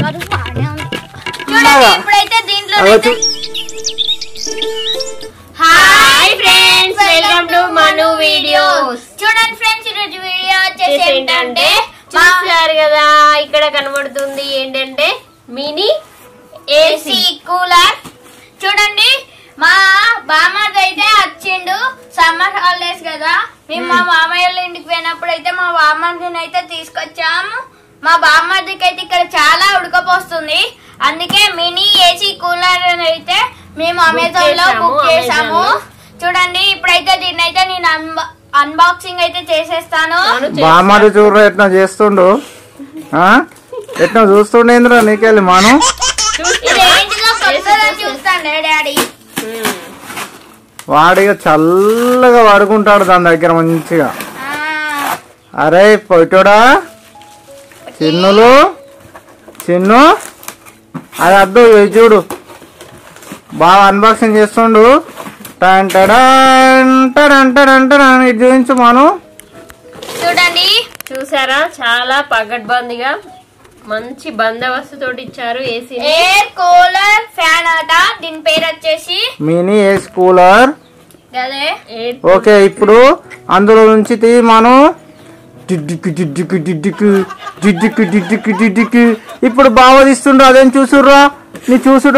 కడుపు బాగానే ఉంది చిన్నగా. చూడండి ఇప్పుడైతే దీంట్లో అగో చూ- hi friends welcome to Manu videos చూడండి ఫ్రెండ్స్ ఈరోజు వీడియో వచ్చేసి ఏంటంటే మా చూసారు కదా ఇక్కడ కనబడుతుంది ఏంటంటే మినీ ఏసీ కూలర్ చూడండి మా బామ్మది అయితే వచ్చిండు సమ్మర్ హాలిడేస్ కదా మేము మా మామయ్య వాళ్ళ ఇంటికి పోయినప్పుడు అయితే మా బామ్మర్దిని అయితే తీసుకొచ్చాము మా బామ్మర్దికి అయితే ఇక్కడ చాలా ఉడకపోస్తుంది అందుకే మినీ ఏసీ కూలర్ అని అయితే మేము అమెజాన్ లో చేసాము, బుక్ చేసాము Amazon లో. చూడండి ఇప్పుడైతే దీన్ని అయితే నేను అన్బాక్సింగ్ అయితే చేసేస్తాను అవును, బామ్మది చూడరు ఎట్లా చేస్తుండు ఆ? ఎట్లా చూస్తుండేంద్రా నీకెళ్ళి మనం ఇది ఏంటిదో కొత్తగా చూస్తాను డాడీ ఉమ్. వాడిగా చల్లగా పడుకుంటాడు దాని దగ్గర మంచిగా ఆ, అరే పొట్టోడా చిన్నులు చిన్ను అది అద్దు ఇది చూడు బాగా అన్బాక్సింగ్ చేస్తుండు టన్ టడన్ టడన్ టడన్ టడన్ ఇది చూపించు మనం చూడండి చూసారా చాలా పగడ్బందీగా మంచి బందోబస్తు తోటి ఇచ్చారు ఏసీ ఎయిర్ కూలర్ ఫ్యాన్ అట దీని పేరు వచ్చేసి మినీ ఏస్ కూలర్ అదే ఓకే ఇప్పుడు అందులో నుంచి తీ మనం డిడ్డికి డిడ్డికి డిడ్డికి డిడ్డికి డిడ్డికి డిడ్డికి ఇప్పుడు బావ తీస్తుండ్రు అదేం చూసుర్రా నీ చూసుడు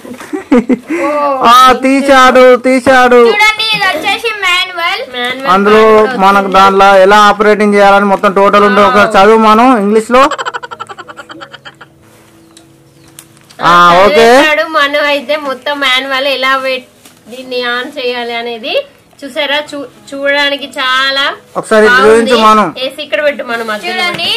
ఆ తీశాడు తీశాడు చూడండి ఇది వచ్చేసి మాన్యువల్ అందులో మనకు దాంట్లో ఎలా ఆపరేటింగ్ చేయాలని మొత్తం టోటల్ ఉండే ఒక చదువు మనం ఇంగ్లీష్ లో ఆ, ఓకే మనం అయితే మొత్తం మాన్యువల్ ఎలా వెట్- దీన్ని ఆన్ చేయాలి అనేది చూసారా చూ- చూడడానికి చాలా ఒకసారి ఇది చూపించు మనం ఏసీ ఇక్కడ పెట్టు మనం మధ్యలో చూడండి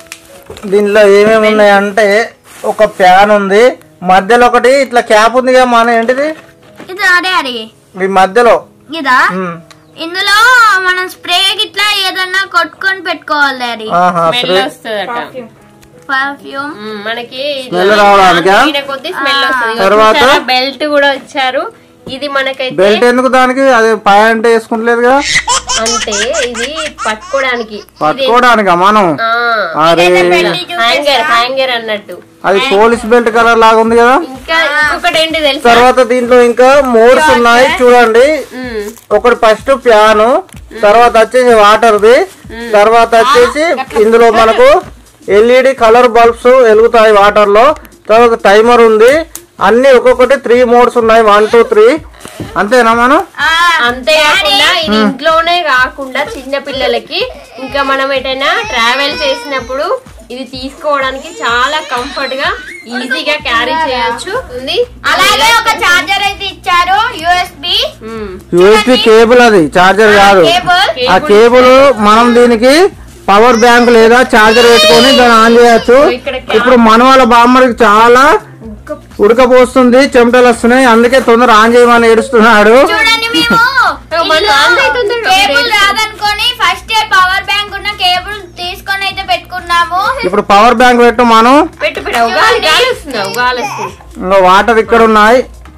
దీనిలో ఏమేమి ఉన్నాయి అంటే ఒక ఫ్యాన్ ఉంది మధ్యలో ఒకటి ఇట్లా క్యాప్ ఉంది కదా మన ఏంటిది ఇది అదే అది ఈ మధ్యలో ఇదా ఉమ్. ఇందులో మనం స్ప్రే గిట్లా ఏదన్నా కొట్టుకొని పెట్టుకోవాలి అది ఆహా, స్మెల్ స్ప్రే- వస్తుందట పర్ఫ్యూమ్ ఉమ్, మనకి స్మెల్ రావడానికా? కొద్ది స్మెల్ వస్తుంది తర్వాత? బెల్ట్ కూడా ఇచ్చారు ఇది మనకైతే బెల్ట్ ఎందుకు దానికి అది ప్యాంట్ వేసుకుంటలేదు కదా అంటే ఇది పట్టుకోవడానికి పట్టుకోవడానికా మనం అరే హ్యాంగర్ హ్యాంగర్ అన్నట్టు అది పోలీస్ బెల్ట్ కలర్ లాగా ఉంది కదా ఇంకా ఇంకొకటి ఏంటి తెలుసా తర్వాత దీంట్లో ఇంకా మోడ్స్ ఉన్నాయి చూడండి ఉమ్, ఒకటి ఫస్ట్ ఫ్యాన్ తర్వాత వచ్చేసి వాటర్ది తర్వాత వచ్చేసి ఇందులో మనకు ఎల్ఈడి కలర్ బల్బ్స్ వెలుగుతాయి వాటర్ లో తర్వాత టైమర్ ఉంది అన్ని ఒక్కొక్కటి త్రీ మోడ్స్ ఉన్నాయి వన్ టూ త్రీ అంతేనా మనం అంతేకాకుండా ఇది ఇంట్లోనే కాకుండా చిన్న పిల్లలకి ఇంకా మనం ఎటైనా ట్రావెల్ చేసినప్పుడు ఇది తీసుకోవడానికి చాలా కంఫర్ట్ గా ఈజీగా క్యారీ చేయొచ్చు ఉంది అలాగే ఒక చార్జర్ అయితే ఇచ్చారు యూఎస్బి ఉమ్, యూఎస్బి కేబుల్ అది చార్జర్ కాదు కేబుల్ ఆ కేబుల్ మనం దీనికి పవర్ బ్యాంక్ లేదా చార్జర్ పెట్టుకొని దాన్ని ఆన్ చేయొచ్చు ఇక్కడ ఇప్పుడు మన వాళ్ళ బామ్మడికి చాలా ఉడకపోస్తుంది చెమటలు వస్తున్నాయి అందుకే తొందర ఆన్ చేయమని ఏడుస్తున్నాడు చూడండి మేము మన ఆన్ అవుతుంది. కేబుల్ రాదనుకొని ఫస్ట్ పవర్ బ్యాంక్ ఉన్న కేబుల్ తీసుకొని అయితే పెట్టుకున్నాము ఇప్పుడు పవర్ బ్యాంక్ పెట్టు మనం పెట్టు పెట్టు ఉగాలి గాలి వస్తుంది ఉగాలి వస్తుంది ఇంకా వాటర్ ఇక్కడ ఉన్నాయి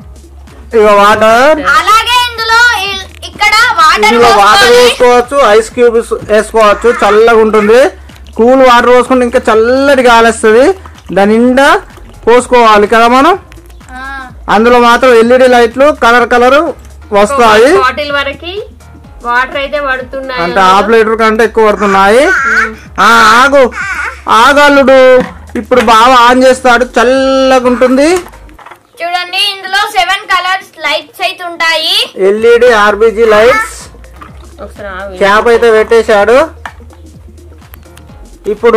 ఇక వాటర్ అలాగే ఇందులో ఇ- ఇక్కడ వాటర్ ఇందులో వాటర్ పోసుకొని వేసుకోవచ్చు ఐస్ క్యూబ్స్ వేసుకోవచ్చు చల్లగా ఉంటుంది కూల్ వాటర్ పోసుకుంటే ఇంకా చల్లటి గాలి వస్తుంది దాని నిండా పోసుకోవాలి కదా మనం ఆ, అందులో మాత్రం ఎల్ఈడి లైట్లు కలర్ కలర్ వస్తాయి బాటిల్ వరకు వాటర్ అయితే పడుతున్నాయి అంటే హాఫ్ లీటర్ కంటే ఎక్కువ పడుతున్నాయి ఆ, ఆగు ఆగల్లుడు ఇప్పుడు బాగా ఆన్ చేస్తాడు చల్లగా ఉంటుంది చూడండి ఇందులో సెవెన్ కలర్స్ లైట్స్ అయితే ఉంటాయి ఎల్ఈడి ఆర్బిజి లైట్స్ ఒకసారి ఆగు. క్యాప్ అయితే పెట్టేశాడు ఇప్పుడు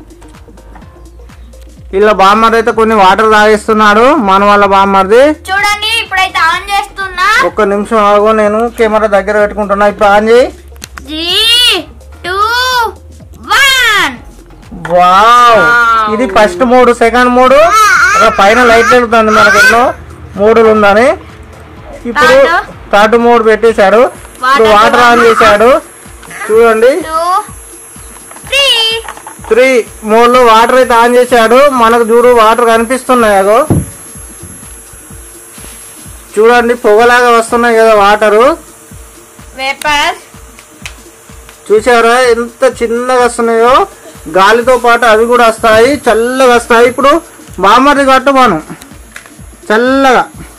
ఇలా బామ్మర్ది అయితే కొన్ని వాటర్ తాగిస్తున్నాడు మన వాళ్ళ బామ్మర్ది చూడండి ఇప్పుడైతే ఆన్ చేస్తున్నా ఒక్క నిమిషం ఆగు నేను కెమెరా దగ్గర పెట్టుకుంటున్నా ఇప్పుడు ఆన్ చేయి three two one wow Wow. ఇది ఫస్ట్ మూడు సెకండ్ మూడు అక్కడ పైన లైట్ వెళ్తుంది మనకి ఎన్నో మూడులు ఉందని ఇప్పుడు Third. థర్డ్ మూడు పెట్టేశాడు ఇప్పుడు Water వాటర్ ఆన్ చేశాడు చూడండి టూ త్రీ త్రీ మూడులో వాటర్ అయితే ఆన్ చేశాడు మనకు చూడు వాటర్ కనిపిస్తున్నాయి అగో చూడండి పొగలాగా వస్తున్నాయి కదా వాటరు వేపర్ చూసారా ఎంత చిన్నగా వస్తున్నాయో గాలితో పాటు అవి కూడా వస్తాయి చల్లగా వస్తాయి ఇప్పుడు బామ్మది కట్టు మనం చల్లగా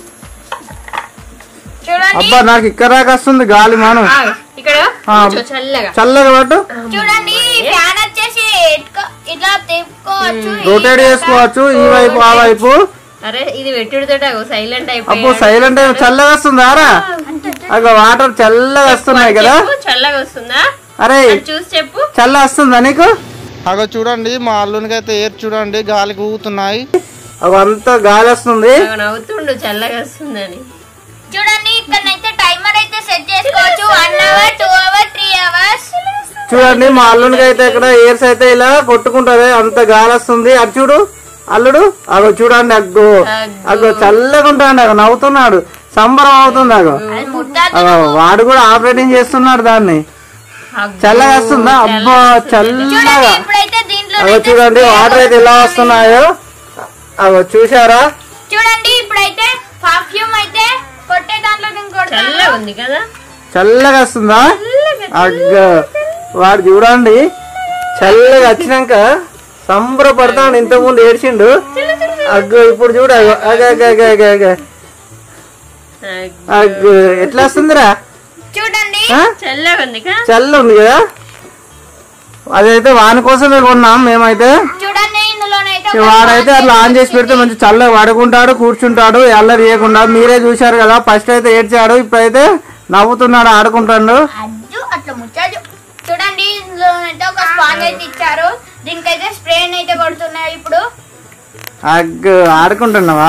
చూడండి అబ్బా నాకు ఇక్కడ దాకా వస్తుంది గాలి మాను ఆగు. ఇక్కడ ఆ. కూర్చో చల్లగా చల్లగా పట్టు చూడండి ఫ్యాన్ వచ్చేసి ఇట్క- ఇట్లా తిప్పుకోవచ్చు రొటేట్ చేసుకోవచ్చు ఈ వైపు ఆ వైపు అరే ఇది పెట్టుడుతో సైలెంట్ అబ్బో అయిపోయి సైలెంట్ అయ్యి చల్లగా వస్తుందా రా అగో వాటర్ చల్లగా వస్తున్నాయి కదా చల్లగా వస్తుందా అరే అది చూసి చెప్పు చల్ల వస్తుందా నీకు అగో చూడండి మా అల్లునికి అయితే ఏర్ చూడండి గాలికి ఊగుతున్నాయి అగో అంతా గాలి వస్తుంది అగో నవ్వుతుండు చల్లగా వస్తుందని చూడండి ఇక్కడనైతే టైమర్ అయితే సెట్ చేసుకోవచ్చు one hour two hour three hours చూడండి మా అల్లునికి అయితే ఇక్కడ ఎయిర్స్ అయితే ఇలా కొట్టుకుంటది అంత గాలి వస్తుంది అది చూడు అల్లుడు అగో చూడండి అగ్గో అగో చల్లగా ఉంటాడు అగో నవ్వుతున్నాడు సంబరం అవుతుంది అగో అది ముద్దాదు అగో వాడు కూడా ఆపరేటింగ్ చేస్తున్నాడు దాన్ని అగ్గో. చల్లగా వస్తుందా అబ్బా చూడండి చల్లగా ఇప్పుడైతే దీంట్లో అగో చూడండి వాటర్ అయితే ఎలా వస్తున్నాయో అగో చూసారా చూడండి ఇప్పుడైతే పర్ఫ్యూమ్ అయితే కొట్టే దాంట్లో నేను కొడతాను చల్లగా ఉంది కదా చల్లగా వస్తుందా అగ్గ వాడు చూడండి చల్లగా వచ్చినాక సంబరపడతాడు ఇంతకుముందు ఏడ్చిండు అగ్గో ఇప్పుడు చూడు అగో అగ అగ అగ అగ అగ. అగ్గో. అగ్గో ఎట్లా వస్తుందిరా చూడండి ఆ? చల్లగా ఉంది కదా చల్ల ఉంది కదా అదైతే వాని కోసమే కొన్నాం మేమైతే చూడండి ఇందులోనైతే ఈ ఒక వాడైతే స్పాంజ్ అట్లా ఆన్ చేసి పెడితే మంచి చల్లగా పడుకుంటాడు కూర్చుంటాడు అల్లరి చేయకుండా మీరే చూశారు కదా ఫస్ట్ అయితే ఏడ్చాడు ఇప్పుడైతే నవ్వుతున్నాడు ఆడుకుంటాడు అజ్జు అట్లా ముచ్చాజు చూడండి ఇందులోనైతే ఒక స్పాంజ్ అయితే ఇచ్చారు దీనికైతే స్ప్రే అయితే కొడుతున్నాయి ఇప్పుడు అగ్గ ఆడుకుంటున్నావా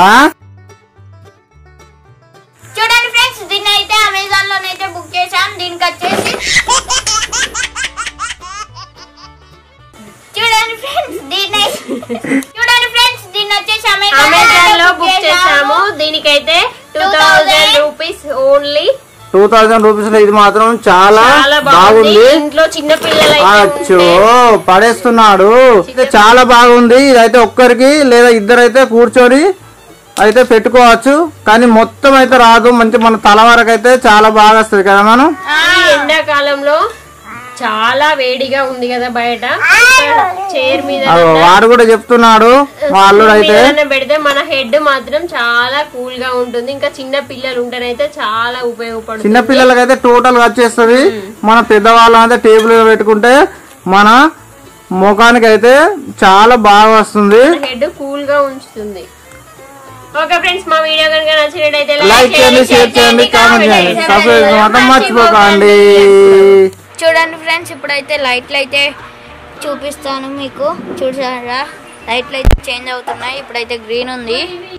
చూడండి ఫ్రెండ్స్ దీన్ని అయితే అమెజాన్ లోనైతే బుక్ చేశాం దీనికి వచ్చేసి చూడండి ఫ్రెండ్స్ దీన్ని చూడండి ఫ్రెండ్స్ దీన్ని వచ్చేసి అమెజాన్ అమెజాన్ లో బుక్ చేసాము దీనికైతే two thousand rupees only two thousand rupees లో ఇది మాత్రం చాలా చాలా బాగుంది బాగుంది ఇంట్లో చిన్న పిల్లలు అచ్చో పడేస్తున్నాడు ఇది చాలా బాగుంది ఇదైతే ఒక్కరికి లేదా ఇద్దరైతే కూర్చొని అయితే పెట్టుకోవచ్చు కానీ మొత్తం అయితే రాదు మంచి మన తల వరకు అయితే చాలా బాగా వస్తుంది కదా మనం ఈ ఎండాకాలంలో చాలా వేడిగా ఉంది కదా బయట చైర్ మీద అగో వాడు కూడా చెప్తున్నాడు మా అల్లుడు అయితే ఏదైనా పెడితే మన హెడ్ మాత్రం చాలా కూల్ గా ఉంటుంది ఇంకా చిన్న పిల్లలు ఉంటేనైతే చాలా ఉపయోగపడుతుంది చిన్న పిల్లలకైతే టోటల్ వచ్చేస్తుంది మన పెద్దవాళ్ళం అయితే టేబుల్ మీద పెట్టుకుంటే మన ముఖానికి అయితే చాలా బాగా వస్తుంది హెడ్ కూల్ గా ఉంచుతుంది ఓకే ఫ్రెండ్స్ మా వీడియో కనుక నచ్చినట్టయితే లైక్ చేయండి షేర్ చేయండి కామెంట్ చేయండి సబ్స్క్రైబ్ మాత్రం మర్చిపోకండి చూడండి ఫ్రెండ్స్ ఇప్పుడైతే లైట్లు అయితే చూపిస్తాను మీకు చూసారా లైట్లు అయితే చేంజ్ అవుతున్నాయి ఇప్పుడైతే గ్రీన్ ఉంది